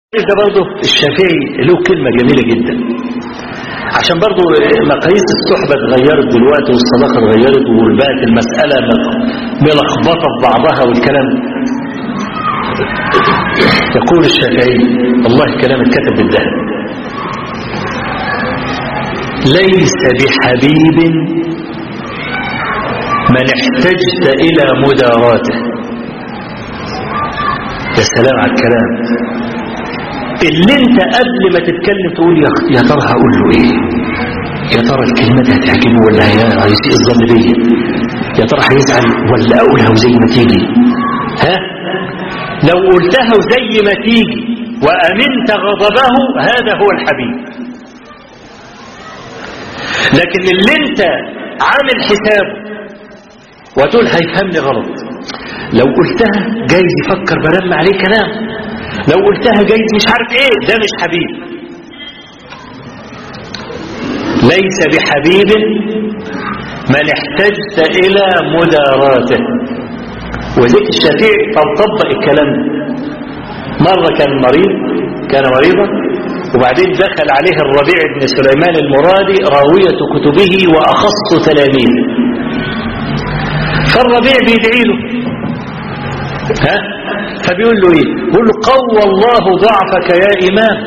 ده برضه الشافعي له كلمة جميلة جدا عشان برضه مقاييس الصحبة اتغيرت دلوقتي والصداقة اتغيرت وبقت المسألة ملخبطة في بعضها والكلام يقول الشافعي والله كلام الكتب بالذهب ليس بحبيب من احتجت إلى مداراته يا سلام على الكلام اللي انت قبل ما تتكلم تقول يا يا ترى هقول له ايه يا ترى الكلمه دي هتعجبه ولا هيسيء الظن بيا يا ترى هيزعل ولا اقولها وزي ما تيجي ها لو قلتها وزي ما تيجي وامنت غضبه هذا هو الحبيب لكن اللي انت عامل حسابه وتقول هيفهمني غلط لو قلتها جايز يفكر برمى عليه كلام لو قلتها جايز مش عارف ايه ده مش حبيب ليس بحبيب من احتجت الى مداراته وزيك الشافعي طبق الكلام ده مرة كان مريض كان مريضا وبعدين دخل عليه الربيع بن سليمان المرادي راوية كتبه وأخص تلاميذه فالربيع بيدعي له ها فبيقول له ايه بيقول له قوى الله ضعفك يا امام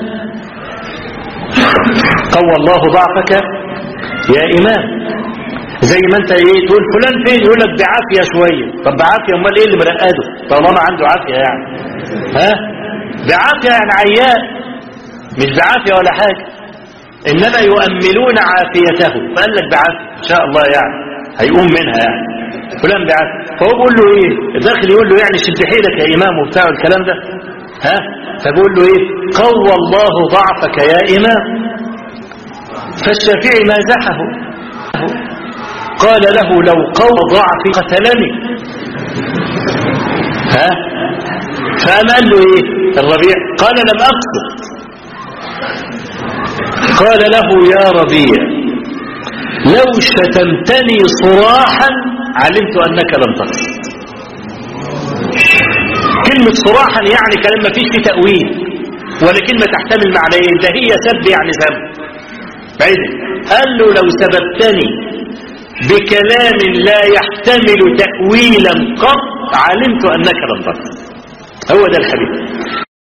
قوى الله ضعفك يا امام زي ما انت ايه تقول فلان فين يقول لك بعافيه شويه طب بعافيه امال ايه اللي مرقده طالما عنده عافيه يعني ها بعافيه يعني عيان مش بعافيه ولا حاجه انما يؤملون عافيته فقال لك بعافيه ان شاء الله يعني هيقوم منها يعني فلان بعافيه فهو بيقول له ايه داخل يقول له يعني شد حيلك يا امام وبتاع الكلام ده ها فبيقول له ايه قوى الله ضعفك يا امام فالشافعي مازحه قال له لو قوى ضعفي قتلني ها فقام قال له ايه الربيع قال لم اقصد قال له يا ربيع لو شتمتني صراحا علمت انك لم تقصد كلمة صراحا يعني كلام ما فيش فيه تأويل ولا كلمة تحتمل معنيين ده هي سب يعني سب بعيد قال له لو سببتني بكلام لا يحتمل تأويلا قط علمت أنك لم تقصد هو ده الحبيب